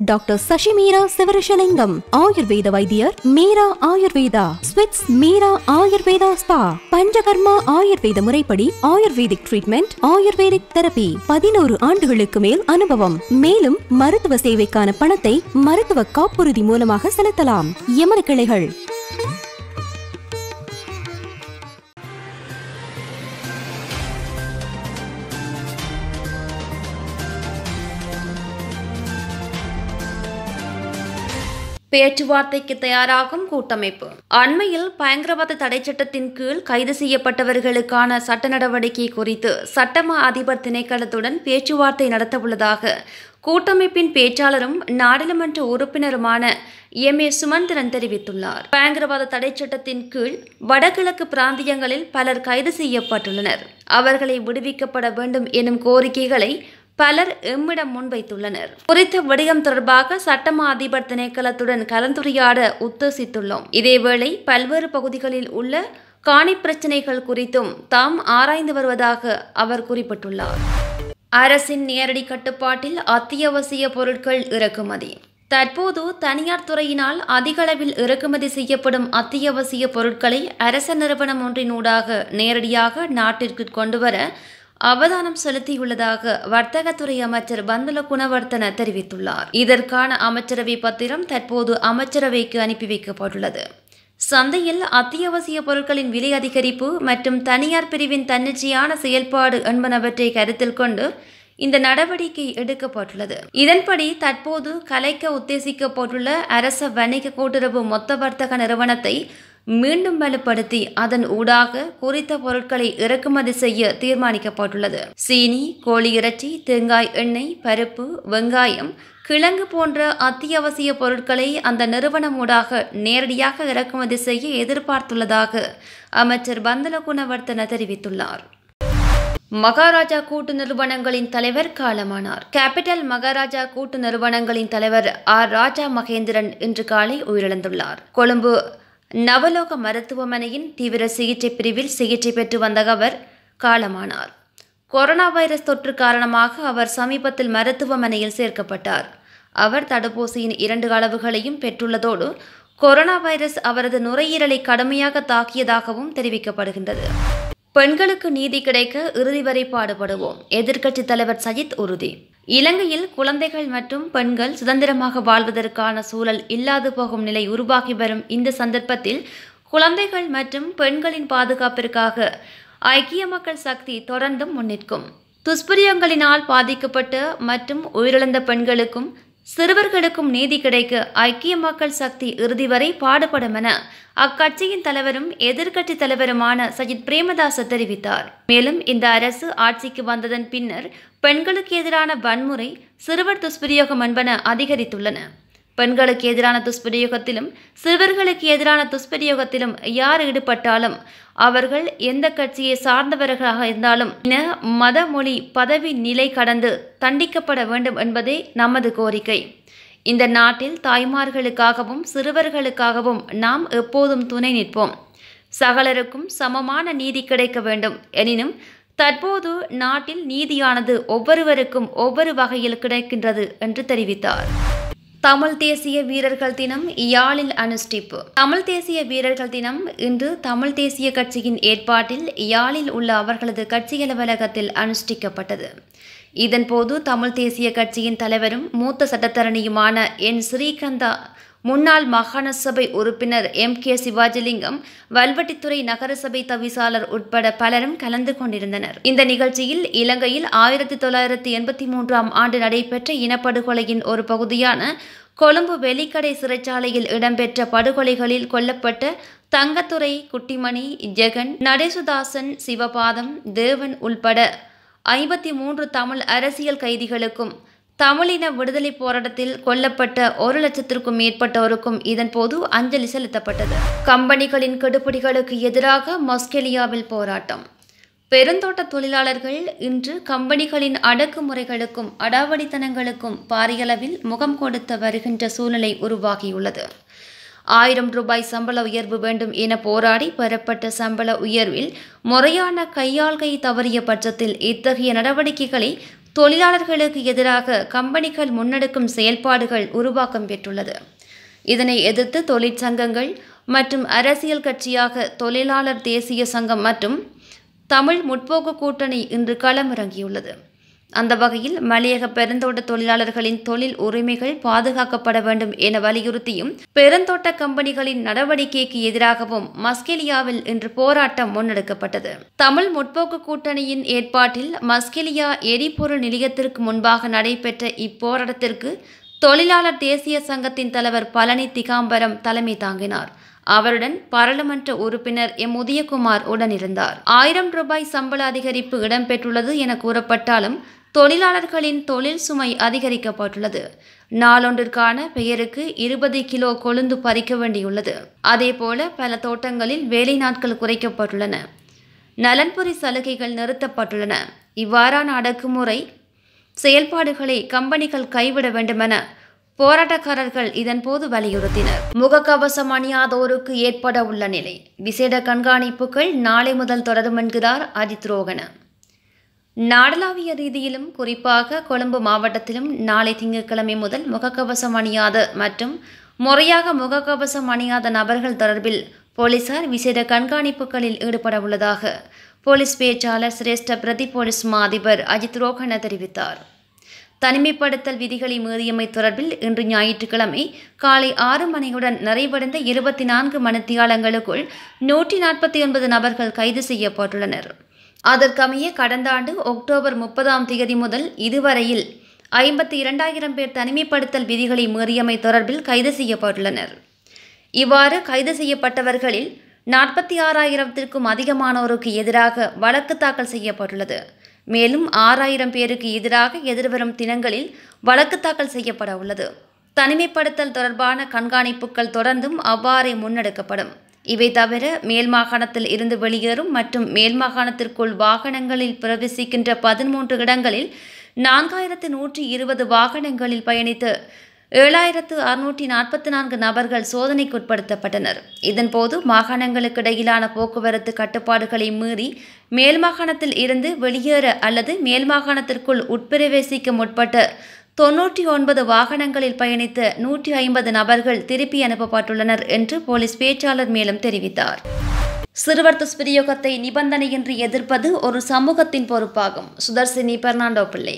doctor சசிமீரா சிவரிஷலிங்கம் ஆயுர்வேத வைத்தியர் மீரா ஆயுர்வேதா ஸ்விட்ஸ் மீரா ஆயுர்வேதா ஸ்பா பஞ்சகர்மா ஆயுர்வேத முறைப்படி ஆயுர்வேதிக் ட்ரீட்மெண்ட் ஆயுர்வேதிக் தெரபி பதினோரு ஆண்டுகளுக்கு மேல் அனுபவம் மேலும் மருத்துவ சேவைக்கான பணத்தை மருத்துவ காப்புறுதி மூலமாக செலுத்தலாம் எமது கிளைகள் பேச்சுவார்த்தைக்கு தயாராகும் கூட்டமைப்பு அண்மையில் பயங்கரவாத தடை சட்டத்தின் கீழ் கைது செய்யப்பட்டவர்களுக்கான சட்ட நடவடிக்கை குறித்து சட்டமா அதிபர் திணைக்களத்துடன் பேச்சுவார்த்தை நடத்தவுள்ளதாக கூட்டமைப்பின் பேச்சாளரும் நாடாளுமன்ற உறுப்பினருமான எம் ஏ சுமந்திரன் தெரிவித்துள்ளார் பயங்கரவாத தடை சட்டத்தின் கீழ் வடகிழக்கு பிராந்தியங்களில் பலர் கைது செய்யப்பட்டுள்ளனர் அவர்களை விடுவிக்கப்பட வேண்டும் எனும் கோரிக்கைகளை பலர் எம்மிடம் முன்வைத்துள்ளனர் குறித்த விடயம் தொடர்பாக சட்டமா அதிபர் திணைக்களத்துடன் கலந்துரையாட உத்தேசித்துள்ளோம் இதேவேளை பல்வேறு பகுதிகளில் உள்ள காணி பிரச்சினைகள் குறித்தும் தாம் ஆராய்ந்து வருவதாக அவர் குறிப்பிட்டுள்ளார் அரசின் நேரடி கட்டுப்பாட்டில் அத்தியாவசிய பொருட்கள் இறக்குமதி தற்போது தனியார் துறையினால் அதிகளவில் இறக்குமதி செய்யப்படும் அத்தியாவசிய பொருட்களை அரச நிறுவனம் ஒன்றினூடாக நேரடியாக நாட்டிற்கு கொண்டுவர அவதானம் செலுத்தியுள்ளதாக வர்த்தகத்துறை அமைச்சர் பந்துல குணவர்த்தன தெரிவித்துள்ளார் இதற்கான அமைச்சரவை பத்திரம் தற்போது அமைச்சரவைக்கு அனுப்பி வைக்கப்பட்டுள்ளது சந்தையில் அத்தியாவசிய பொருட்களின் விலை அதிகரிப்பு மற்றும் தனியார் பிரிவின் தன்னிச்சையான செயல்பாடு என்பனவற்றை கருத்தில் கொண்டு இந்த நடவடிக்கை எடுக்கப்பட்டுள்ளது இதன்படி தற்போது கலைக்க உத்தேசிக்கப்பட்டுள்ள அரச வணிக கூட்டுறவு மொத்த வர்த்தக நிறுவனத்தை மீண்டும் வலுப்படுத்தி அதன் ஊடாக குறித்த பொருட்களை இறக்குமதி செய்ய தீர்மானிக்கப்பட்டுள்ளது சீனி கோழி இறைச்சி தேங்காய் எண்ணெய் பருப்பு வெங்காயம் கிழங்கு போன்ற அத்தியாவசிய பொருட்களை அந்த நிறுவனம் ஊடாக நேரடியாக இறக்குமதி செய்ய எதிர்பார்த்துள்ளதாக அமைச்சர் பந்தல குணவர்த்தன தெரிவித்துள்ளார் மகாராஜா கூட்டு நிறுவனங்களின் தலைவர் காலமானார் கேபிட்டல் மகாராஜா கூட்டு நிறுவனங்களின் தலைவர் ஆர் ராஜா மகேந்திரன் இன்று காலை உயிரிழந்துள்ளார் கொழும்பு நவலோக மருத்துவமனையின் தீவிர சிகிச்சை பிரிவில் சிகிச்சை பெற்று வந்த அவர் காலமானார் கொரோனா வைரஸ் தொற்று காரணமாக அவர் சமீபத்தில் மருத்துவமனையில் சேர்க்கப்பட்டார் அவர் தடுப்பூசியின் இரண்டு அளவுகளையும் பெற்றுள்ளதோடு கொரோனா வைரஸ் அவரது நுரையீரலை கடுமையாக தாக்கியதாகவும் தெரிவிக்கப்படுகின்றது பெண்களுக்கு நீதி கிடைக்க இறுதி வரை பாடுபடுவோம் எதிர்க்கட்சித் தலைவர் சஜித் உறுதி இலங்கையில் குழந்தைகள் மற்றும் பெண்கள் சுதந்திரமாக வாழ்வதற்கான சூழல் இல்லாது போகும் நிலை உருவாகி வரும் இந்த சந்தர்ப்பத்தில் குழந்தைகள் மற்றும் பெண்களின் பாதுகாப்பிற்காக ஐக்கிய மக்கள் சக்தி தொடர்ந்தும் முன்னிற்கும் துஷ்பிரியங்களினால் பாதிக்கப்பட்ட மற்றும் உயிரிழந்த பெண்களுக்கும் சிறுவர்களுக்கும் நீதி கிடைக்க ஐக்கிய மக்கள் சக்தி இறுதி வரை பாடுபடும் என அக்கட்சியின் தலைவரும் எதிர்க்கட்சி தலைவருமான சஜித் பிரேமதாச தெரிவித்தார் மேலும் இந்த அரசு ஆட்சிக்கு வந்ததன் பின்னர் பெண்களுக்கு எதிரான வன்முறை சிறுவர் துஷ்பிரயோகம் என்பன அதிகரித்துள்ளன பெண்களுக்கு எதிரான துஷ்பிரயோகத்திலும் சிறுவர்களுக்கு எதிரான துஷ்பிரயோகத்திலும் யார் ஈடுபட்டாலும் அவர்கள் எந்த கட்சியை சார்ந்தவர்களாக இருந்தாலும் இன மத மொழி பதவி நிலை கடந்து தண்டிக்கப்பட வேண்டும் என்பதே நமது கோரிக்கை இந்த நாட்டில் தாய்மார்களுக்காகவும் சிறுவர்களுக்காகவும் நாம் எப்போதும் துணை நிற்போம் சகலருக்கும் சமமான நீதி கிடைக்க வேண்டும் எனினும் தற்போது நாட்டில் நீதியானது ஒவ்வொருவருக்கும் ஒவ்வொரு வகையில் கிடைக்கின்றது என்று தெரிவித்தார் தமிழ் தேசிய வீரர்கள் தினம் யாழில் அனுஷ்டிப்பு தமிழ் தேசிய வீரர்கள் தினம் இன்று தமிழ் தேசிய கட்சியின் ஏற்பாட்டில் யாழில் உள்ள அவர்களது கட்சி அலுவலகத்தில் அனுஷ்டிக்கப்பட்டது இதன்போது தமிழ் தேசிய கட்சியின் தலைவரும் மூத்த சட்டத்தரணியுமான என் ஸ்ரீகந்தா முன்னாள் மாகாண சபை உறுப்பினர் எம் கே சிவாஜிலிங்கம் வல்வட்டித்துறை நகரசபை தவிசாளர் உட்பட பலரும் கலந்து கொண்டிருந்தனர் இந்த நிகழ்ச்சியில் இலங்கையில் ஆயிரத்தி தொள்ளாயிரத்தி எண்பத்தி மூன்றாம் ஆண்டு நடைபெற்ற இனப்படுகொலையின் ஒரு பகுதியான கொழும்பு வெலிக்கடை சிறைச்சாலையில் இடம்பெற்ற படுகொலைகளில் கொல்லப்பட்ட தங்கத்துறை குட்டிமணி ஜெகன் நடேசுதாசன் சிவபாதம் தேவன் உள்பட ஐம்பத்தி மூன்று தமிழ் அரசியல் கைதிகளுக்கும் தமிழின விடுதலை போராட்டத்தில் கொல்லப்பட்ட ஒரு லட்சத்திற்கும் மேற்பட்டோருக்கும் இதன்போது அஞ்சலி செலுத்தப்பட்டது கம்பெனிகளின் கெடுபிடிகளுக்கு எதிராக மொஸ்கெலியாவில் போராட்டம் பெருந்தோட்ட தொழிலாளர்கள் இன்று கம்பெனிகளின் அடக்குமுறைகளுக்கும் அடாவடித்தனங்களுக்கும் பாரியளவில் முகம் கொடுத்து வருகின்ற சூழ்நிலை உருவாகியுள்ளது ஆயிரம் ரூபாய் சம்பள உயர்வு வேண்டும் என போராடி பெறப்பட்ட சம்பள உயர்வில் முறையான கையாள்கை தவறிய பட்சத்தில் இத்தகைய நடவடிக்கைகளை தொழிலாளர்களுக்கு எதிராக கம்பெனிகள் முன்னெடுக்கும் செயல்பாடுகள் உருவாக்கம் பெற்றுள்ளது இதனை எதிர்த்து தொழிற்சங்கங்கள் மற்றும் அரசியல் கட்சியாக தொழிலாளர் தேசிய சங்கம் மற்றும் தமிழ் முற்போக்கு கூட்டணி இன்று களமிறங்கியுள்ளது அந்த வகையில் மலையக பெருந்தோட்ட தொழிலாளர்களின் தொழில் உரிமைகள் பாதுகாக்கப்பட வேண்டும் என வலியுறுத்தியும் பெருந்தோட்ட கம்பெனிகளின் நடவடிக்கைக்கு எதிராகவும் மஸ்கெலியாவில் இன்று போராட்டம் முன்னெடுக்கப்பட்டது தமிழ் முற்போக்கு கூட்டணியின் ஏற்பாட்டில் மஸ்கெலியா எரிபொருள் நிலையத்திற்கு முன்பாக நடைபெற்ற இப்போராட்டத்திற்கு தொழிலாளர் தேசிய சங்கத்தின் தலைவர் பழனி திகாம்பரம் தலைமை தாங்கினார் அவருடன் பாராளுமன்ற உறுப்பினர் எம் உதயகுமார் உடனிருந்தார் ஆயிரம் ரூபாய் சம்பள அதிகரிப்பு இடம்பெற்றுள்ளது என கூறப்பட்டாலும் தொழிலாளர்களின் தொழில் சுமை அதிகரிக்கப்பட்டுள்ளது நாளொன்றிற்கான பெயருக்கு இருபது கிலோ கொழுந்து பறிக்க வேண்டியுள்ளது அதேபோல பல தோட்டங்களில் வேலை நாட்கள் குறைக்கப்பட்டுள்ளன நலன்புரி சலுகைகள் நிறுத்தப்பட்டுள்ளன இவ்வாறான அடக்குமுறை செயல்பாடுகளை கம்பெனிகள் கைவிட வேண்டுமென போராட்டக்காரர்கள் இதன்போது வலியுறுத்தினர் முகக்கவசம் அணியாதோருக்கு ஏற்பட உள்ள நிலை விசேட கண்காணிப்புகள் நாளை முதல் தொடரும் என்கிறார் அஜித் ரோகன நாடளாவிய ரீதியிலும் குறிப்பாக கொழும்பு மாவட்டத்திலும் நாளை திங்கட்கிழமை முதல் முகக்கவசம் அணியாத மற்றும் முறையாக முகக்கவசம் அணியாத நபர்கள் தொடர்பில் போலீசார் விசேட கண்காணிப்புகளில் ஈடுபட உள்ளதாக போலீஸ் பேச்சாளர் சிரேஷ்ட பிரதி போலீஸ் மா அதிபர் அஜித் ரோகன தெரிவித்தார் தனிமைப்படுத்தல் விதிகளை மீறியமை தொடர்பில் இன்று ஞாயிற்றுக்கிழமை காலை ஆறு மணியுடன் நிறைவடைந்த இருபத்தி நான்கு மணித்தியாலங்களுக்குள் நூற்றி நாற்பத்தி ஒன்பது நபர்கள் கைது செய்யப்பட்டுள்ளனர் அதற்கமைய கடந்த ஆண்டு அக்டோபர் முப்பதாம் தேதி முதல் இதுவரையில் ஐம்பத்தி இரண்டாயிரம் பேர் தனிமைப்படுத்தல் விதிகளை மீறியமை தொடர்பில் கைது செய்யப்பட்டுள்ளனர் இவ்வாறு கைது செய்யப்பட்டவர்களில் நாற்பத்தி ஆறாயிரத்திற்கும் அதிகமானோருக்கு எதிராக வழக்கு தாக்கல் செய்யப்பட்டுள்ளது மேலும் ஆறாயிரம் பேருக்கு எதிராக எதிர்வரும் தினங்களில் வழக்கு தாக்கல் செய்யப்பட உள்ளது தனிமைப்படுத்தல் தொடர்பான கண்காணிப்புகள் தொடர்ந்தும் அவ்வாறே முன்னெடுக்கப்படும் இவை தவிர மேல் மாகாணத்தில் இருந்து வெளியேறும் மற்றும் மேல் மாகாணத்திற்குள் வாகனங்களில் பிரவேசிக்கின்ற பதிமூன்று இடங்களில் நான்காயிரத்து நூற்றி இருபது வாகனங்களில் பயணித்து ஏழாயிரத்து அறுநூற்றி நாற்பத்தி நான்கு நபர்கள் சோதனைக்குட்படுத்தப்பட்டனர் இதன்போது மாகாணங்களுக்கு இடையிலான போக்குவரத்து கட்டுப்பாடுகளை மீறி மேல் மாகாணத்தில் இருந்து வெளியேற அல்லது மேல் மாகாணத்திற்குள் உட்பிரவேசிக்க முற்பட்ட தொன்னூற்றி ஒன்பது வாகனங்களில் பயணித்த நூற்றி ஐம்பது நபர்கள் திருப்பி அனுப்பப்பட்டுள்ளனர் என்று போலீஸ் பேச்சாளர் மேலும் தெரிவித்தார் சிறுவர் துஷ்பிரயோகத்தை நிபந்தனையின்றி எதிர்ப்பது ஒரு சமூகத்தின் பொறுப்பாகும் சுதர்சினி பெர்னாண்டோ பிள்ளை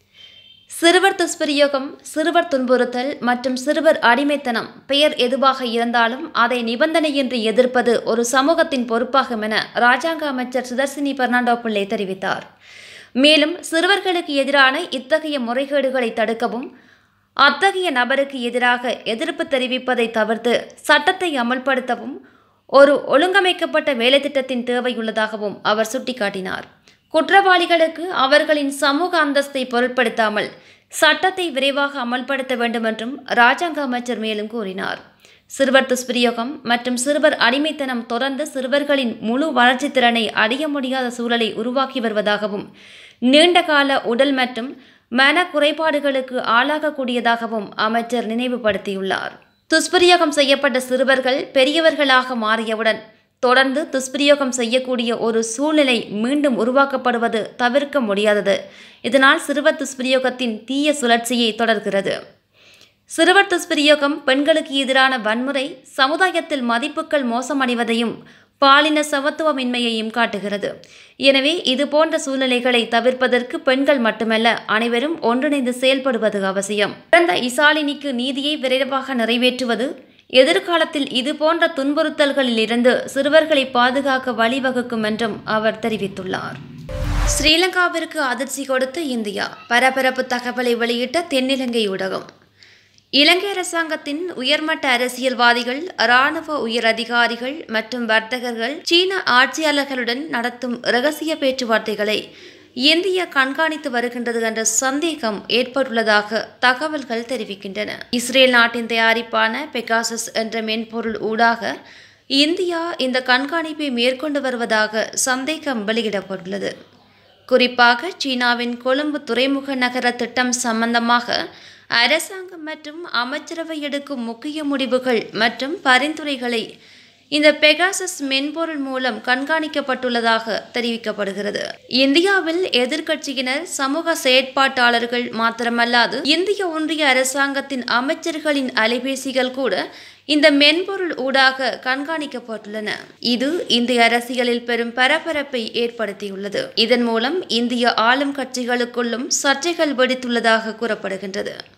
சிறுவர் துஷ்பிரயோகம் சிறுவர் துன்புறுத்தல் மற்றும் சிறுவர் அடிமைத்தனம் பெயர் எதுவாக இருந்தாலும் அதை நிபந்தனையின்றி எதிர்ப்பது ஒரு சமூகத்தின் பொறுப்பாகும் என ராஜாங்க அமைச்சர் சுதர்சினி பெர்னாண்டோ பிள்ளை தெரிவித்தார் மேலும் சிறுவர்களுக்கு எதிரான இத்தகைய முறைகேடுகளை தடுக்கவும் அத்தகைய நபருக்கு எதிராக எதிர்ப்பு தெரிவிப்பதை தவிர்த்து சட்டத்தை அமல்படுத்தவும் ஒரு ஒழுங்கமைக்கப்பட்ட வேலைத்திட்டத்தின் தேவையுள்ளதாகவும் அவர் சுட்டிக்காட்டினார் குற்றவாளிகளுக்கு அவர்களின் சமூக அந்தஸ்தை பொருட்படுத்தாமல் சட்டத்தை விரைவாக அமல்படுத்த வேண்டும் என்றும் ராஜாங்க அமைச்சர் மேலும் கூறினார் சிறுவர் துஷ்பிரயோகம் மற்றும் சிறுவர் அடிமைத்தனம் தொடர்ந்து சிறுவர்களின் முழு வளர்ச்சி திறனை அடைய முடியாத சூழலை உருவாக்கி வருவதாகவும் நீண்டகால உடல் மற்றும் மன குறைபாடுகளுக்கு ஆளாகக்கூடியதாகவும் அமைச்சர் நினைவுபடுத்தியுள்ளார் துஷ்பிரயோகம் செய்யப்பட்ட சிறுவர்கள் பெரியவர்களாக மாறியவுடன் தொடர்ந்து துஷ்பிரயோகம் செய்யக்கூடிய ஒரு சூழ்நிலை மீண்டும் உருவாக்கப்படுவது தவிர்க்க முடியாதது இதனால் சிறுவர் துஷ்பிரயோகத்தின் தீய சுழற்சியை தொடர்கிறது சிறுவர் துஷ்பிரயோகம் பெண்களுக்கு எதிரான வன்முறை சமுதாயத்தில் மதிப்புகள் மோசமடைவதையும் பாலின சமத்துவமின்மையையும் காட்டுகிறது எனவே இது போன்ற சூழ்நிலைகளை தவிர்ப்பதற்கு பெண்கள் மட்டுமல்ல அனைவரும் ஒன்றிணைந்து செயல்படுவது அவசியம் பிறந்த இசாலினிக்கு நீதியை விரைவாக நிறைவேற்றுவது எதிர்காலத்தில் இது போன்ற துன்புறுத்தல்களில் இருந்து சிறுவர்களை பாதுகாக்க வழிவகுக்கும் என்றும் அவர் தெரிவித்துள்ளார் ஸ்ரீலங்காவிற்கு அதிர்ச்சி கொடுத்த இந்தியா பரபரப்பு தகவலை வெளியிட்ட தென்னிலங்கை ஊடகம் இலங்கை அரசாங்கத்தின் உயர்மட்ட அரசியல்வாதிகள் இராணுவ உயர் அதிகாரிகள் மற்றும் வர்த்தகர்கள் சீன ஆட்சியாளர்களுடன் நடத்தும் இரகசிய பேச்சுவார்த்தைகளை இந்தியா கண்காணித்து வருகின்றது என்ற சந்தேகம் ஏற்பட்டுள்ளதாக தகவல்கள் தெரிவிக்கின்றன இஸ்ரேல் நாட்டின் தயாரிப்பான பெகாசஸ் என்ற மென்பொருள் ஊடாக இந்தியா இந்த கண்காணிப்பை மேற்கொண்டு வருவதாக சந்தேகம் வெளியிடப்பட்டுள்ளது குறிப்பாக சீனாவின் கொழும்பு துறைமுக நகர திட்டம் சம்பந்தமாக அரசாங்கம் மற்றும் அமைச்சரவை எடுக்கும் முக்கிய முடிவுகள் மற்றும் பரிந்துரைகளை இந்த பெகாசஸ் மென்பொருள் மூலம் கண்காணிக்கப்பட்டுள்ளதாக தெரிவிக்கப்படுகிறது இந்தியாவில் எதிர்க்கட்சியினர் சமூக செயற்பாட்டாளர்கள் மாத்திரமல்லாது இந்திய ஒன்றிய அரசாங்கத்தின் அமைச்சர்களின் அலைபேசிகள் கூட இந்த மென்பொருள் ஊடாக கண்காணிக்கப்பட்டுள்ளன இது இந்திய அரசியலில் பெரும் பரபரப்பை ஏற்படுத்தியுள்ளது இதன் மூலம் இந்திய ஆளும் கட்சிகளுக்குள்ளும் சர்ச்சைகள் வெடித்துள்ளதாக கூறப்படுகின்றது